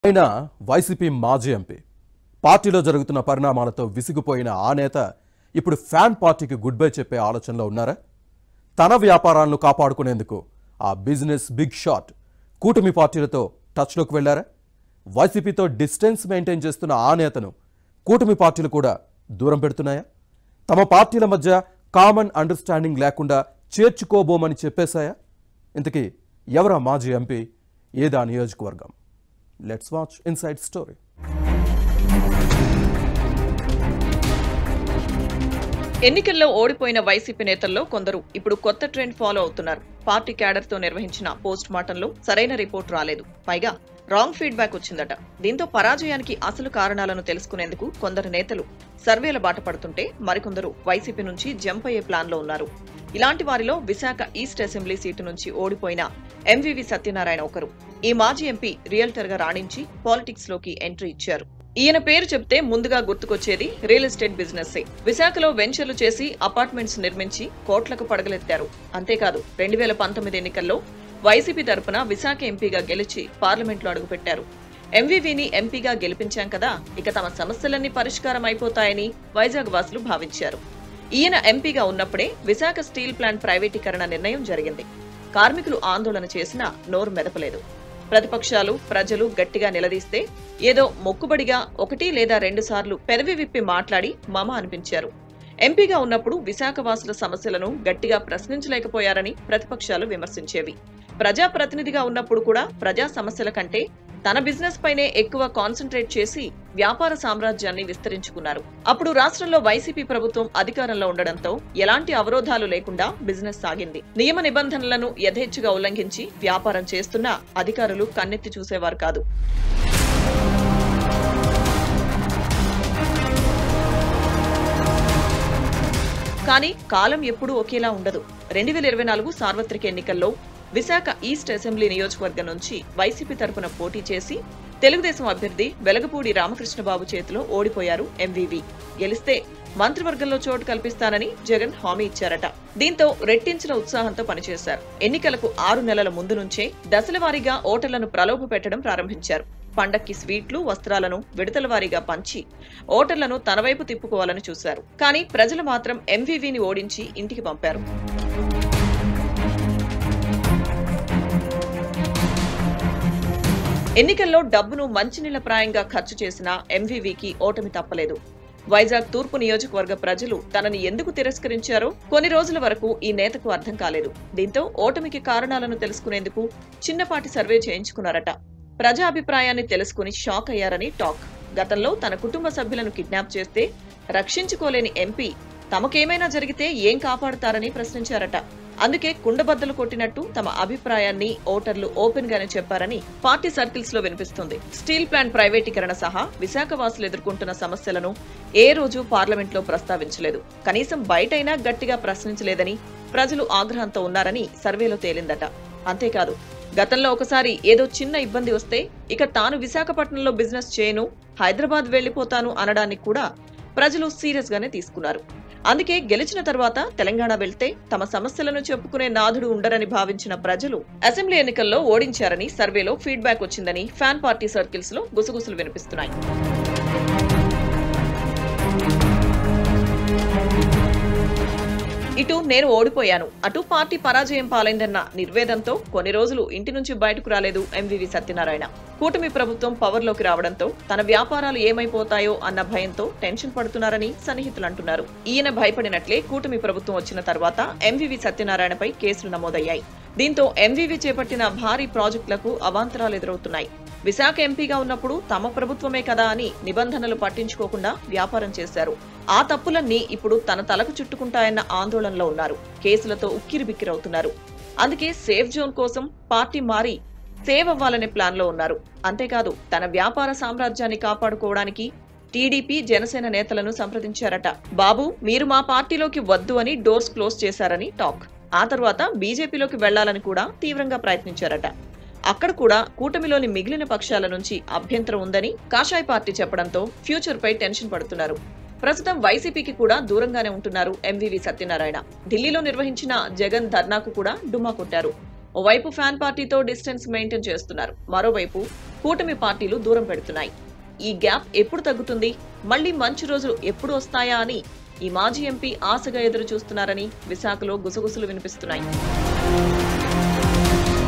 ఆయన వైసీపీ మాజీ ఎంపీ పార్టీలో జరుగుతున్న పరిణామాలతో విసిగిపోయిన ఆ నేత ఇప్పుడు ఫ్యాన్ పార్టీకి గుడ్ బై చెప్పే ఆలోచనలో ఉన్నారా తన వ్యాపారాలను కాపాడుకునేందుకు ఆ బిజినెస్ బిగ్ షాట్ కూటమి పార్టీలతో టచ్లోకి వెళ్లారా వైసీపీతో డిస్టెన్స్ మెయింటైన్ చేస్తున్న ఆ నేతను కూటమి పార్టీలు కూడా దూరం పెడుతున్నాయా తమ పార్టీల మధ్య కామన్ అండర్స్టాండింగ్ లేకుండా చేర్చుకోబోమని చెప్పేశాయా ఇంతకీ ఎవరా మాజీ ఎంపీ ఏదా నియోజకవర్గం లెట్స్ వాచ్ ఇన్సైడ్ స్టోరీ ఎన్నికల్లో ఓడిపోయిన వైసీపీ నేతల్లో కొందరు ఇప్పుడు కొత్త ట్రెండ్ ఫాలో అవుతున్నారు పార్టీ క్యాడర్ తో నిర్వహించిన పోస్ట్ మార్టంలో సరైన రిపోర్ట్ రాలేదు పైగా రాంగ్ ఫీడ్బ్యాక్ వచ్చిందట దీంతో పరాజయానికి అసలు కారణాలను తెలుసుకునేందుకు కొందరు నేతలు సర్వేల బాట పడుతుంటే మరికొందరు వైసీపీ నుంచి జంప్ అయ్యే ప్లాన్ లో ఉన్నారు ఇలాంటి వారిలో విశాఖ ఈస్ట్ అసెంబ్లీ సీటు నుంచి ఓడిపోయిన ఎంవివి సత్యనారాయణ ఒకరు ఈ మాజీ ఎంపీ రియల్టర్ గా రాణించి పాలిటిక్స్ లోకి ఎంట్రీ ఇచ్చారు ఈయన పేరు చెప్తే ముందుగా గుర్తుకొచ్చేది రియల్ ఎస్టేట్ బిజినెస్ విశాఖలో వెంచర్లు చేసి అపార్ట్మెంట్స్ నిర్మించి కోట్లకు పడగలెత్తారు అంతేకాదు రెండు వేల పంతొమ్మిది ఎన్నికల్లో వైసీపీ తరపున విశాఖ ఎంపీగా గెలిచి పార్లమెంట్లో అడుగుపెట్టారు ఎంవీవీని ఎంపీగా గెలిపించాం కదా ఇక తమ సమస్యలన్నీ పరిష్కారం అయిపోతాయని వైజాగ్ వాసులు భావించారు ఈయన ఎంపీగా ఉన్నప్పుడే విశాఖ స్టీల్ ప్లాంట్ ప్రైవేటీకరణ నిర్ణయం జరిగింది కార్మికులు ఆందోళన చేసినా నోరు మెదపలేదు ప్రతిపక్షాలు ప్రజలు గట్టిగా నిలదీస్తే ఏదో మొక్కుబడిగా ఒకటి లేదా రెండు సార్లు పెదవి విప్పి మాట్లాడి మమ అనిపించారు ఎంపీగా ఉన్నప్పుడు విశాఖవాసుల సమస్యలను గట్టిగా ప్రశ్నించలేకపోయారని ప్రతిపక్షాలు విమర్శించేవి ప్రజాప్రతినిధిగా ఉన్నప్పుడు కూడా ప్రజా సమస్యల కంటే తన బిజినెస్ పైనే ఎక్కువ కాన్సన్ట్రేట్ చేసి వ్యాపార సామ్రాజ్యాన్ని విస్తరించుకున్నారు అప్పుడు రాష్ట్రంలో వైసీపీ ప్రభుత్వం అధికారంలో ఉండడంతో ఎలాంటి అవరోధాలు లేకుండా బిజినెస్ సాగింది నియమ నిబంధనలను యథేచ్ఛగా ఉల్లంఘించి వ్యాపారం చేస్తున్నా అధికారులు కన్నెత్తి చూసేవారు కాదు కానీ కాలం ఎప్పుడూ ఒకేలా ఉండదు రెండు వేల ఇరవై నాలుగు సార్వత్రిక ఎన్నికల్లో విశాఖ ఈస్ట్ అసెంబ్లీ నియోజకవర్గం నుంచి వైసీపీ తరపున పోటీ చేసి తెలుగుదేశం అభ్యర్థి వెలగపూడి రామకృష్ణబాబు చేతిలో ఓడిపోయారు ఎంవీవీ గెలిస్తే మంత్రివర్గంలో చోటు కల్పిస్తానని జగన్ హామీ ఇచ్చారట దీంతో రెట్టించిన ఉత్సాహంతో పనిచేశారు ఎన్నికలకు ఆరు నెలల ముందు నుంచే దశలవారీగా ఓటర్లను ప్రలోభ పెట్టడం ప్రారంభించారు పండక్కి స్వీట్లు వస్త్రాలను విడతల వారీగా పంచి ఓటర్లను తన వైపు తిప్పుకోవాలని చూశారు కానీ ప్రజలు మాత్రం ఎంవీవీని ఓడించి ఇంటికి పంపారు ఎన్నికల్లో డబ్బును మంచినీళ్ల ప్రాయంగా ఖర్చు చేసిన ఎంవీవీకి ఓటమి తప్పలేదు వైజాగ్ తూర్పు నియోజకవర్గ ప్రజలు తనని ఎందుకు తిరస్కరించారో కొన్ని రోజుల వరకు ఈ నేతకు అర్థం కాలేదు దీంతో ఓటమికి కారణాలను తెలుసుకునేందుకు చిన్నపాటి సర్వే చేయించుకున్నారట ప్రజా అభిప్రాయాన్ని తెలుసుకుని షాక్ అయ్యారని టాక్ గతంలో తన కుటుంబ సభ్యులను కిడ్నాప్ చేస్తే రక్షించుకోలేని ఎంపీ తమకేమైనా జరిగితే ఏం కాపాడుతారని ప్రశ్నించారట అందుకే కుండబద్దలు కొట్టినట్టు తమ అభిప్రాయాన్ని ఓటర్లు ఓపెన్ గానే చెప్పారని పార్టీ సర్కిల్స్ లో వినిపిస్తుంది స్టీల్ ప్లాంట్ ప్రైవేటీకరణ సహా విశాఖ వాసులు ఎదుర్కొంటున్న సమస్యలను ఏ రోజు పార్లమెంట్ లో ప్రస్తావించలేదు కనీసం బయటైనా గట్టిగా ప్రశ్నించలేదని ప్రజలు ఆగ్రహంతో ఉన్నారని సర్వేలో తేలిందట అంతేకాదు గతంలో ఒకసారి ఏదో చిన్న ఇబ్బంది వస్తే ఇక తాను విశాఖపట్నంలో బిజినెస్ చేయను హైదరాబాద్ వెళ్లిపోతాను అనడాన్ని కూడా ప్రజలు సీరియస్ గానే తీసుకున్నారు అందుకే గెలిచిన తర్వాత తెలంగాణ వెళ్తే తమ సమస్యలను చెప్పుకునే నాథుడు ఉండరని భావించిన ప్రజలు అసెంబ్లీ ఎన్నికల్లో ఓడించారని సర్వేలో ఫీడ్బ్యాక్ వచ్చిందని ఫ్యాన్ పార్టీ సర్కిల్స్ లో గుసగుసలు వినిపిస్తున్నాయి ఇటు నేను ఓడిపోయాను అటు పార్టీ పరాజయం పాలైందన్న నిర్వేదంతో కొన్ని రోజులు ఇంటి నుంచి బయటకు రాలేదు ఎంవివి సత్యనారాయణ కూటమి ప్రభుత్వం పవర్లోకి రావడంతో తన వ్యాపారాలు ఏమైపోతాయో అన్న భయంతో టెన్షన్ పడుతున్నారని సన్నిహితులు అంటున్నారు ఈయన భయపడినట్లే కూటమి ప్రభుత్వం వచ్చిన తర్వాత ఎంవివి సత్యనారాయణపై కేసులు నమోదయ్యాయి దీంతో ఎంవివి చేపట్టిన భారీ ప్రాజెక్టులకు అవాంతరాలు ఎదురవుతున్నాయి విశాఖ ఎంపీగా ఉన్నప్పుడు తమ ప్రభుత్వమే కదా అని నిబంధనలు పట్టించుకోకుండా వ్యాపారం చేశారు ఆ తప్పులన్నీ ఇప్పుడు తన తలకు చుట్టుకుంటాయన్న ఆందోళనలో ఉన్నారు కేసులతో ఉక్కిరిబిక్కిరవుతున్నారు అందుకే సేఫ్ జోన్ కోసం పార్టీ మారి సేవ్ అవ్వాలనే ప్లాన్ లో ఉన్నారు అంతేకాదు తన వ్యాపార సామ్రాజ్యాన్ని కాపాడుకోవడానికి టీడీపీ జనసేన నేతలను సంప్రదించారట బాబు మీరు మా పార్టీలోకి వద్దు అని డోర్స్ క్లోజ్ చేశారని టాక్ ఆ తర్వాత బీజేపీలోకి వెళ్లాలని కూడా తీవ్రంగా ప్రయత్నించారట అక్కడ కూడా కూటమిలోని మిగిలిన పక్షాల నుంచి అభ్యంతరం ఉందని కాషాయ్ పార్టీ చెప్పడంతో ఫ్యూచర్ పై టెన్షన్ పడుతున్నారు ప్రస్తుతం వైసీపీకి కూడా దూరంగానే ఉంటున్నారు ఎంవివి సత్యనారాయణ ఢిల్లీలో నిర్వహించిన జగన్ ధర్నాకు కూడా డుమ్మా కొట్టారు ఓవైపు ఫ్యాన్ పార్టీతో డిస్టెన్స్ మెయింటైన్ చేస్తున్నారు మరోవైపు కూటమి పార్టీలు దూరం పెడుతున్నాయి ఈ గ్యాప్ ఎప్పుడు తగ్గుతుంది మళ్లీ మంచి రోజులు ఎప్పుడు వస్తాయా అని ఈ మాజీ ఎంపీ ఆశగా ఎదురు చూస్తున్నారని విశాఖలో గుసగుసలు వినిపిస్తున్నాయి